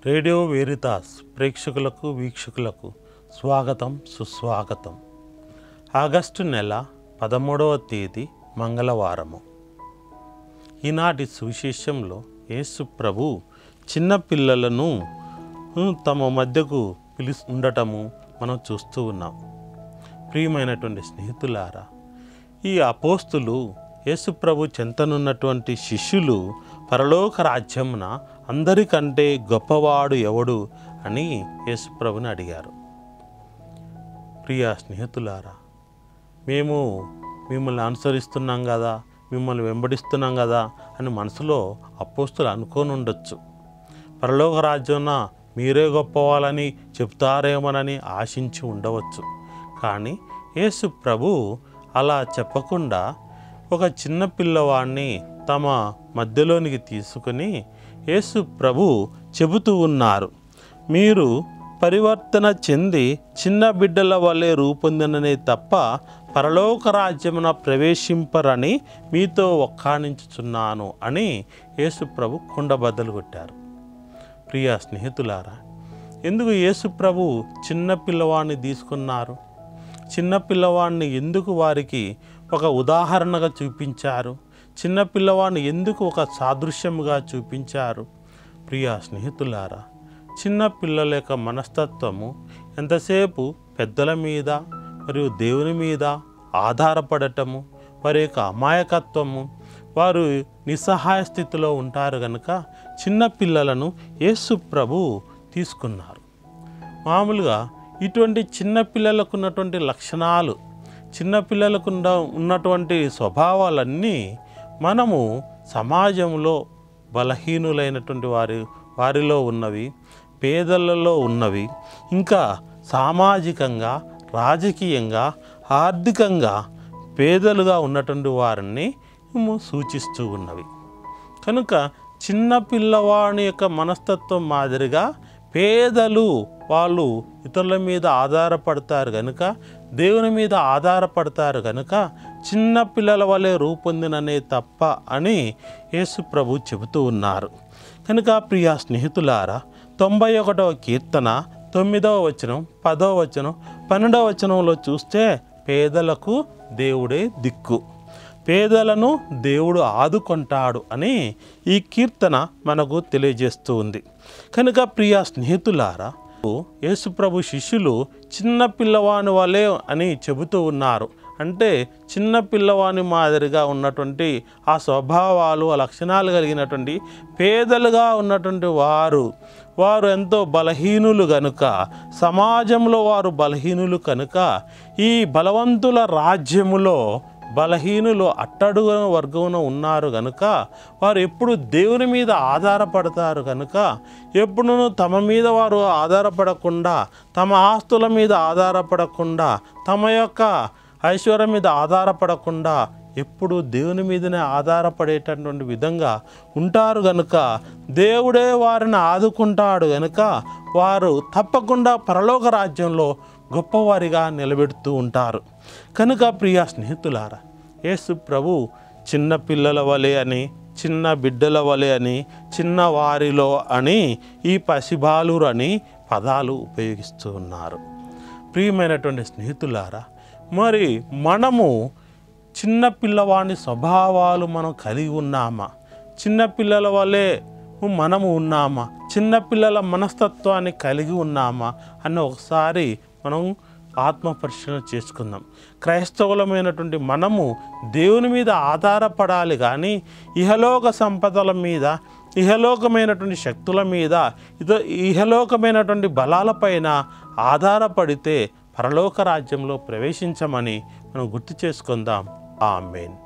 radio వేరితాస్ ప్రేక్షకులకు వీక్షకులకు స్వాగతం సుస్వాగతం ఆగస్టు నెల పదమూడవ తేదీ మంగళవారము ఈనాటి సువిశేషంలో యేసు ప్రభు చిన్న పిల్లలను ఉమ్, తమ మధ్యకు పిలుస్ ఉండటము మనం చూస్తూ ఉన్నాం ప్రియమైనటువంటి స్నేహితులారా ఈ అపోస్తులు యేసుప్రభు చెంతనున్నటువంటి శిష్యులు పరలోక రాజ్యమున అందరికంటే గొప్పవాడు ఎవడు అని యేసుప్రభుని అడిగారు ప్రియ స్నేహితులారా మేము మిమ్మల్ని అనుసరిస్తున్నాం కదా మిమ్మల్ని వెంబడిస్తున్నాం కదా అని మనసులో అపోస్తులు అనుకొని ఉండొచ్చు పరలోక రాజ్యాన మీరే గొప్పవాళ్ళని చెప్తారేమోనని ఆశించి ఉండవచ్చు కానీ యేసు ప్రభు అలా చెప్పకుండా ఒక చిన్న పిల్లవాడిని తమ మధ్యలోనికి తీసుకుని యేసు ప్రభు చెబుతూ ఉన్నారు మీరు పరివర్తన చెంది చిన్న బిడ్డల వలె రూపొందిననే తప్ప పరలోక రాజ్యమున ప్రవేశింపరని మీతో ఒక్కానించుచున్నాను అని యేసు ప్రభు కుండబద్దలు కొట్టారు ప్రియ స్నేహితులారా ఎందుకు యేసు ప్రభు చిన్న పిల్లవాడిని తీసుకున్నారు చిన్న పిల్లవాడిని ఎందుకు వారికి ఒక ఉదాహరణగా చూపించారు చిన్న పిల్లవాడిని ఎందుకు ఒక సాదృశ్యముగా చూపించారు ప్రియ స్నేహితులారా చిన్న పిల్లల యొక్క మనస్తత్వము ఎంతసేపు పెద్దల మీద మరియు దేవుని మీద ఆధారపడటము వారి యొక్క అమాయకత్వము వారు నిస్సహాయ స్థితిలో ఉంటారు కనుక చిన్న పిల్లలను యేసు ప్రభు తీసుకున్నారు మామూలుగా ఇటువంటి చిన్న పిల్లలకు ఉన్నటువంటి లక్షణాలు చిన్న పిల్లలకు ఉన్న- ఉన్నటువంటి స్వభావాలన్నీ మనము సమాజంలో బలహీనులైనటువంటి వారి వారిలో ఉన్నవి పేదలలో ఉన్నవి ఇంకా సామాజికంగా రాజకీయంగా ఆర్థికంగా పేదలుగా ఉన్నటువంటి వారిని ము- సూచిస్తూ ఉన్నవి కనుక చిన్న పిల్లవాడి యొక్క మనస్తత్వం మాదిరిగా పేదలు వాళ్ళు ఇతరుల మీద ఆధారపడతారు కనుక దేవుని మీద ఆధారపడతారు కనుక చిన్న పిల్లల వలె రూపొందిననే తప్ప అని యేసు ప్రభు చెబుతూ ఉన్నారు కనుక ప్రియ స్నేహితులారా తొంభై ఒకటవ కీర్తన తొమ్మిదవ వచనం పదవ వచనం పన్నెండవ వచనంలో చూస్తే పేదలకు దేవుడే దిక్కు పేదలను దేవుడు ఆదుకుంటాడు అని ఈ కీర్తన మనకు తెలియజేస్తూ ఉంది కనుక ప్రియ స్నేహితులారా యేసుప్రభు శిష్యులు చిన్న పిల్లవాని వలె అని చెబుతూ ఉన్నారు అంటే చిన్న పిల్లవాని మాదిరిగా ఉన్నటువంటి ఆ స్వభావాలు ఆ లక్షణాలు కలిగినటువంటి పేదలుగా ఉన్నటువంటి వారు వారు ఎంతో బలహీనులు కనుక సమాజంలో వారు బలహీనులు కనుక ఈ బలవంతుల రాజ్యములో బలహీనులు అట్టడుగు వర్గమున ఉన్నారు కనుక వారు ఎప్పుడు దేవుని మీద ఆధారపడతారు కనుక ఎప్పుడూ తమ మీద వారు ఆధారపడకుండా తమ ఆస్తుల మీద ఆధారపడకుండా తమ యొక్క ఐశ్వర్యం మీద ఆధారపడకుండా ఎప్పుడు దేవుని మీదనే ఆధారపడేటటువంటి విధంగా ఉంటారు గనుక దేవుడే వారిని ఆదుకుంటాడు గనుక వారు తప్పకుండా పరలోక రాజ్యంలో గొప్పవారిగా నిలబెడుతూ ఉంటారు కనుక ప్రియ స్నేహితులారా యేసు ప్రభు చిన్న పిల్లల వలె అని చిన్న బిడ్డల వలె అని చిన్న వారిలో అని ఈ పసిబాలురు అని పదాలు ఉపయోగిస్తూ ఉన్నారు ప్రియమైనటువంటి స్నేహితులారా మరి మనము చిన్న పిల్లవాడి స్వభావాలు మనం కలిగి ఉన్నామా చిన్న పిల్లల వలె మనము ఉన్నామా చిన్న పిల్లల మనస్తత్వాన్ని కలిగి ఉన్నామా అని ఒకసారి మనం ఆత్మ పరిశీలన చేసుకుందాం క్రైస్తవులమైనటువంటి మనము దేవుని మీద ఆధారపడాలి కానీ ఇహలోక సంపదల మీద ఇహలోకమైనటువంటి శక్తుల మీద ఇద ఇహలోకమైనటువంటి బలాలపైన ఆధారపడితే పరలోక రాజ్యంలో ప్రవేశించమని మనం గుర్తు చేసుకుందాం ఆమెన్